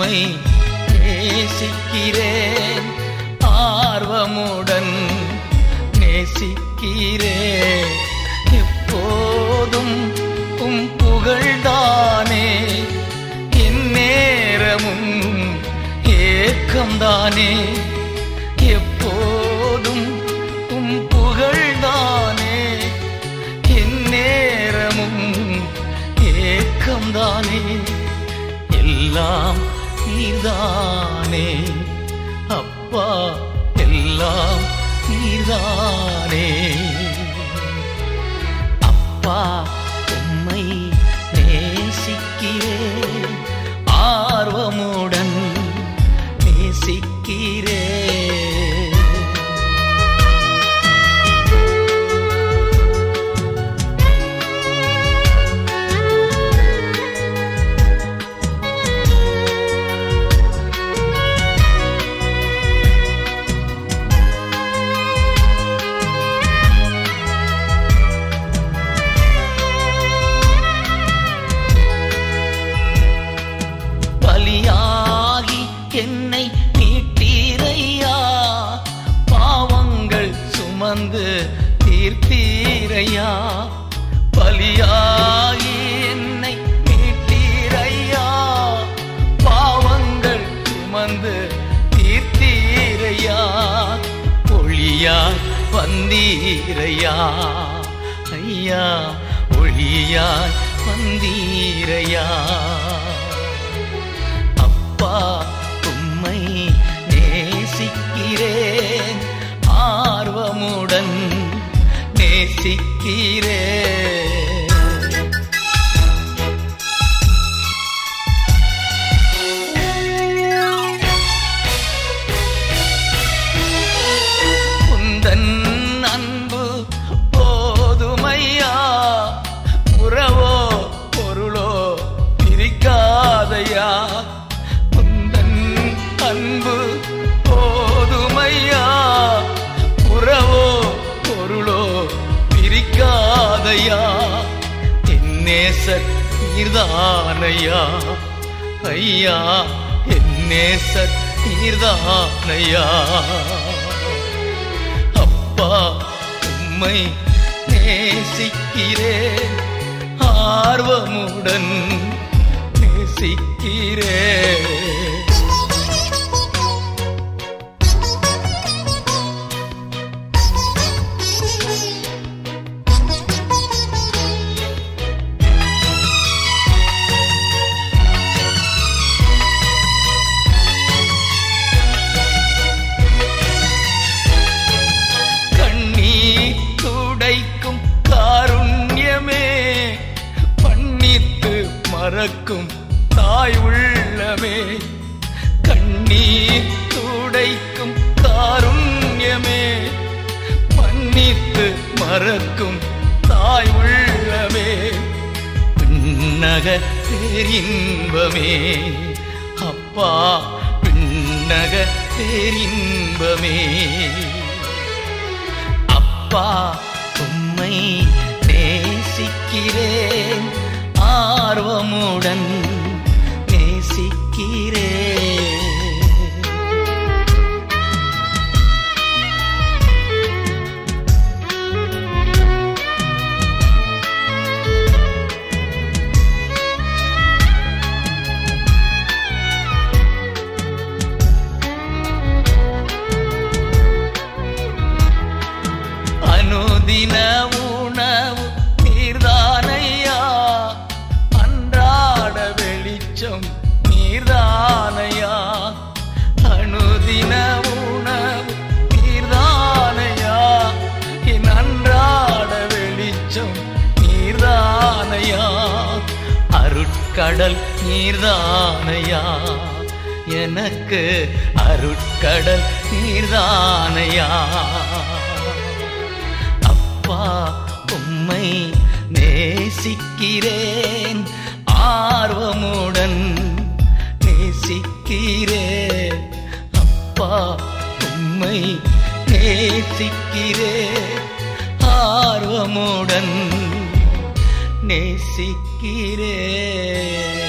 உம்மை நேசிக்கிறேன் ஆர்வமுடன் நேசிக்கிறேன் எப்போதும் உம் புகழ்தானே என் நேரமும் ஏக்கம்தானே எப்போதும் உம் புகழ்தானே என் நேரமும் ஏக்கம்தானே எல்லாம் நீர்தானே அப்பா எல்லாம் நீர்தானே அப்பா உம்மை நேசிக்கிறேன் ஆர்வமுடன் நேசிக்கிறேன் பலியாகி என்னை மீட்டீரையா பாவங்கள் சுமந்து தீர்த்தீரையா பலியாகி என்னை மீட்டீரையா பாவங்கள் சுமந்து தீர்த்தீரையா ஒளியாய் வந்தீரையா ஐயா ஒளியாய் வந்தீரையா அப்பா உம்மை நேசிக்கிறேன் ஆர்வமுடன் நேசிக்கிறேன் உந்தன் அன்பு போதுமையா உறவோ பொருளோ பிரிக்காதையா உந்தன் அன்பு போதுமையா உறவோ பொருளோ பிரிக்காதையா என் நேசர் நீர்தானையா ஐயா என் நேசர் நீர்தானையா அப்பா உம்மை நேசிக்கிறேன் ஆர்வமுடன் நேசிக்கிறேன் கண்ணீர் துடைக்கும் காருண்யமே மன்னித்து மறக்கும் தாய் உள்ளமே கண்ணீர் துடைக்கும் காருண்யமே மன்னித்து மறக்கும் தாய் உள்ளமே பின்னக பேரின்பமே அப்பா பின்னக பேரின்பமே அப்பா உம்மை நேசிக்கிறேன் ஆர்வமுடன் நேசிக்கிறேன் அனுதின உணவு நீர்தானையா அன்றாட வெளிச்சம் நீர்தானையா அனுதின உணவு நீர்தானையா என் அன்றாட வெளிச்சம் நீர்தானையா அருட்கடல் நீர்தானையா எனக்கு அருட்கடல் நீர்தானையா அப்பா உம்மை நேசிக்கிறேன் ஆர்வமுடன் நேசிக்கிறேன் அப்பா உம்மை நேசிக்கிறேன் ஆர்வமுடன் நேசிக்கிறேன்